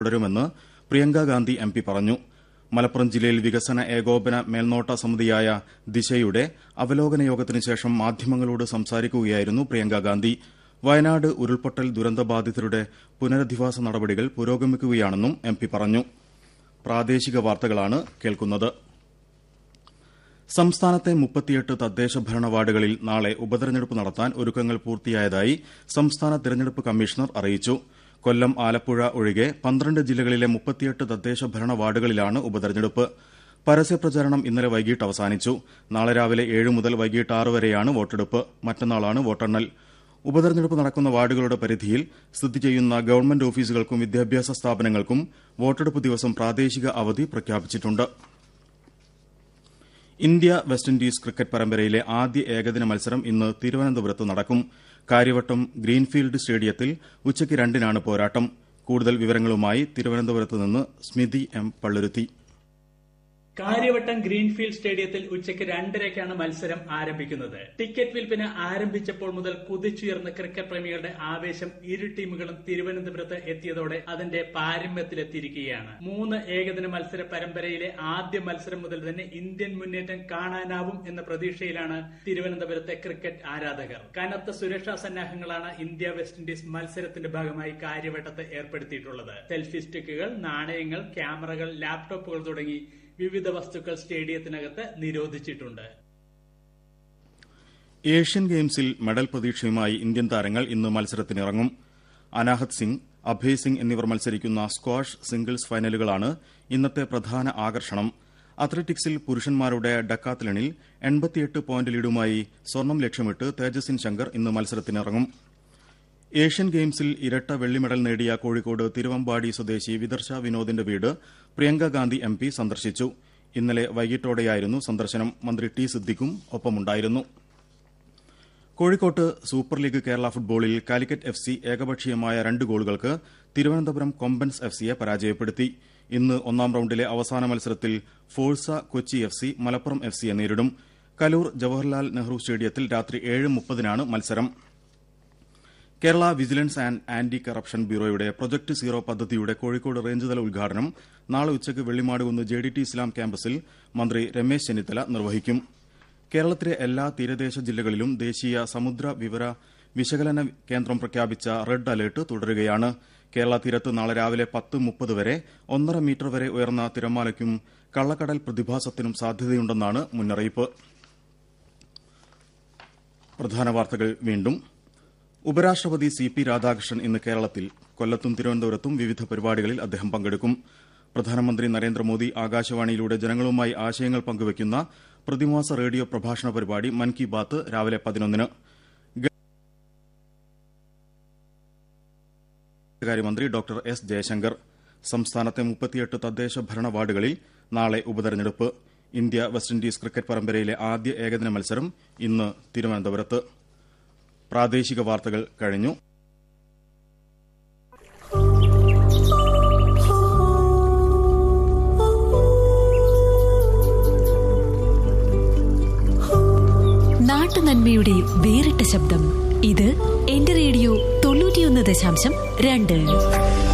തുടരുമെന്ന് Priyanka Gandhi M P പറഞ്ഞു മലപ്പുറം ജില്ലയിൽ വികസന ഏകോപന മേൽനോട്ട സമിതിയായ ദിശയുടെ അവലോകന യോഗത്തിന് ശേഷം മാധ്യമങ്ങളോട് സംസാരിക്കുകയായിരുന്നു പ്രിയങ്ക ഗാന്ധി വയനാട് ഉരുൾപൊട്ടൽ ദുരന്തബാധിതരുടെ പുനരധിവാസ നടപടികൾ പുരോഗമിക്കുകയാണെന്നും എം പി പറഞ്ഞു പ്രാദേശിക വാർത്തകളാണ് കേൾക്കുന്നത് സംസ്ഥാനത്തെ മുപ്പത്തിയെട്ട് തദ്ദേശ ഭരണ വാർഡുകളിൽ നാളെ ഉപതെരഞ്ഞെടുപ്പ് നടത്താൻ ഒരുക്കങ്ങൾ പൂർത്തിയായതായി സംസ്ഥാന തെരഞ്ഞെടുപ്പ് കമ്മീഷണർ അറിയിച്ചു കൊല്ലം ആലപ്പുഴ ഒഴികെ പന്ത്രണ്ട് ജില്ലകളിലെ മുപ്പത്തിയെട്ട് തദ്ദേശ ഭരണ വാർഡുകളിലാണ് ഉപതെരഞ്ഞെടുപ്പ് പരസ്യപ്രചാരണം ഇന്നലെ വൈകിട്ട് അവസാനിച്ചു നാളെ രാവിലെ ഏഴ് മുതൽ വൈകിട്ട് ആറ് വരെയാണ് വോട്ടെടുപ്പ് മറ്റന്നാളാണ് വോട്ടെണ്ണൽ ഉപതെരഞ്ഞെടുപ്പ് നടക്കുന്ന വാർഡുകളുടെ പരിധിയിൽ സ്ഥിതി ചെയ്യുന്ന ഗവൺമെന്റ് ഓഫീസുകൾക്കും വിദ്യാഭ്യാസ സ്ഥാപനങ്ങൾക്കും വോട്ടെടുപ്പ് ദിവസം പ്രാദേശിക അവധി പ്രഖ്യാപിച്ചിട്ടുണ്ട് ഇന്ത്യ വെസ്റ്റ് ഇൻഡീസ് ക്രിക്കറ്റ് പരമ്പരയിലെ ആദ്യ ഏകദിന മത്സരം ഇന്ന് തിരുവനന്തപുരത്ത് നടക്കും കാര്യവട്ടം ഗ്രീൻഫീൽഡ് സ്റ്റേഡിയത്തിൽ ഉച്ചയ്ക്ക് രണ്ടിനാണ് പോരാട്ടം കൂടുതൽ വിവരങ്ങളുമായി തിരുവനന്തപുരത്ത് നിന്ന് സ്മിതി എം പള്ളുരുത്തി കാര്യവട്ടം ഗ്രീൻഫീൽഡ് സ്റ്റേഡിയത്തിൽ ഉച്ചയ്ക്ക് രണ്ടരയ്ക്കാണ് മത്സരം ആരംഭിക്കുന്നത് ടിക്കറ്റ് വിൽപ്പന ആരംഭിച്ചപ്പോൾ മുതൽ കുതിച്ചുയർന്ന ക്രിക്കറ്റ് പ്രേമികളുടെ ആവേശം ഇരു ടീമുകളും തിരുവനന്തപുരത്ത് എത്തിയതോടെ അതിന്റെ പാരമ്യത്തിലെത്തിയിരിക്കുകയാണ് മൂന്ന് ഏകദിന മത്സര പരമ്പരയിലെ ആദ്യ മത്സരം മുതൽ തന്നെ ഇന്ത്യൻ മുന്നേറ്റം കാണാനാവും എന്ന പ്രതീക്ഷയിലാണ് തിരുവനന്തപുരത്തെ ക്രിക്കറ്റ് ആരാധകർ കനത്ത സുരക്ഷാ സന്നാഹങ്ങളാണ് ഇന്ത്യ വെസ്റ്റ് ഇൻഡീസ് മത്സരത്തിന്റെ ഭാഗമായി കാര്യവട്ടത്ത് ഏർപ്പെടുത്തിയിട്ടുള്ളത് സെൽഫി സ്റ്റിക്കുകൾ നാണയങ്ങൾ ക്യാമറകൾ ലാപ്ടോപ്പുകൾ തുടങ്ങി വിവിധ വസ്തുക്കൾ സ്റ്റേഡിയത്തിനകത്ത് നിരോധിച്ചിട്ടുണ്ട് ഏഷ്യൻ ഗെയിംസിൽ മെഡൽ പ്രതീക്ഷയുമായി ഇന്ത്യൻ താരങ്ങൾ ഇന്ന് മത്സരത്തിനിറങ്ങും അനാഹത് സിംഗ് അഭയ് സിംഗ് എന്നിവർ മത്സരിക്കുന്ന സ്ക്വാഷ് സിംഗിൾസ് ഫൈനലുകളാണ് ഇന്നത്തെ പ്രധാന ആകർഷണം അത്ലറ്റിക്സിൽ പുരുഷന്മാരുടെ ഡക്കാത്തലണിൽ എൺപത്തിയെട്ട് പോയിന്റ് ലീഡുമായി സ്വർണം ലക്ഷ്യമിട്ട് തേജസ്വിൻ ശങ്കർ ഇന്ന് മത്സരത്തിനിറങ്ങും ഏഷ്യൻ ഗെയിംസിൽ ഇരട്ട വെള്ളി മെഡൽ നേടിയ കോഴിക്കോട് തിരുവമ്പാടി സ്വദേശി വിദർശ വിനോദിന്റെ വീട് പ്രിയങ്ക ഗാന്ധി എം പി സന്ദർശിച്ചു ഇന്നലെ വൈകിട്ടോടെയായിരുന്നു സന്ദർശനം മന്ത്രി ടി സിദ്ദിഖും ഒപ്പമുണ്ടായിരുന്നു കോഴിക്കോട്ട് സൂപ്പർ ലീഗ് കേരള ഫുട്ബോളിൽ കാലിക്കറ്റ് എഫ് സി ഏകപക്ഷീയമായ രണ്ട് ഗോളുകൾക്ക് തിരുവനന്തപുരം കൊമ്പൻസ് എഫ് സിയെ പരാജയപ്പെടുത്തി ഇന്ന് ഒന്നാം റൌണ്ടിലെ അവസാന മത്സരത്തിൽ Forca Kochi F C Malappuram F സിയെ നേരിടും കലൂർ ജവഹർലാൽ നെഹ്റു സ്റ്റേഡിയത്തിൽ രാത്രി ഏഴ് മുപ്പതിനാണ് മത്സരം Kerala vigilance and anti corruption ബ്യൂറോയുടെ പ്രൊജക്ട് സീറോ പദ്ധതിയുടെ കോഴിക്കോട് റേഞ്ച് തല ഉദ്ഘാടനം നാളെ ഉച്ചയ്ക്ക് Vellimadukunnu J D T Islam ക്യാമ്പസിൽ മന്ത്രി രമേശ് ചെന്നിത്തല നിർവഹിക്കും കേരളത്തിലെ എല്ലാ തീരദേശ ജില്ലകളിലും ദേശീയ സമുദ്ര വിവര വിശകലന കേന്ദ്രം പ്രഖ്യാപിച്ച റെഡ് അലർട്ട് തുടരുകയാണ് കേരള തീരത്ത് നാളെ രാവിലെ പത്ത് മുപ്പത് വരെ ഒന്നര മീറ്റർ വരെ ഉയർന്ന തിരമാലയ്ക്കും കള്ളക്കടൽ പ്രതിഭാസത്തിനും സാധ്യതയുണ്ടെന്നാണ് മുന്നറിയിപ്പ് പ്രധാന വാർത്തകൾ വീണ്ടും ഉപരാഷ്ട്രപതി സി പി രാധാകൃഷ്ണൻ ഇന്ന് കേരളത്തിൽ കൊല്ലത്തും തിരുവനന്തപുരത്തും വിവിധ പരിപാടികളിൽ അദ്ദേഹം പങ്കെടുക്കും പ്രധാനമന്ത്രി നരേന്ദ്രമോദി ആകാശവാണിയിലൂടെ ജനങ്ങളുമായി ആശയങ്ങൾ പങ്കുവയ്ക്കുന്ന പ്രതിമാസ റേഡിയോ പ്രഭാഷണ പരിപാടി മൻ കി ബാത്ത് രാവിലെ പതിനൊന്നിന് കാര്യമന്ത്രി ഡോക്ടർ എസ് ജയശങ്കർ സംസ്ഥാനത്തെ മുപ്പത്തിയെട്ട് തദ്ദേശ ഭരണ വാർഡുകളിൽ നാളെ ഉപതെരഞ്ഞെടുപ്പ് ഇന്ത്യ വെസ്റ്റ് ഇൻഡീസ് ക്രിക്കറ്റ് പരമ്പരയിലെ ആദ്യ ഏകദിന മത്സരം ഇന്ന് തിരുവനന്തപുരത്ത് പ്രാദേശിക വാർത്തകൾ കഴിഞ്ഞു നാട്ടുനന്മയുടെ വേറിട്ട ശബ്ദം ഇത് എന്റെ റേഡിയോ തൊണ്ണൂറ്റിയൊന്ന് ദശാംശം രണ്ട്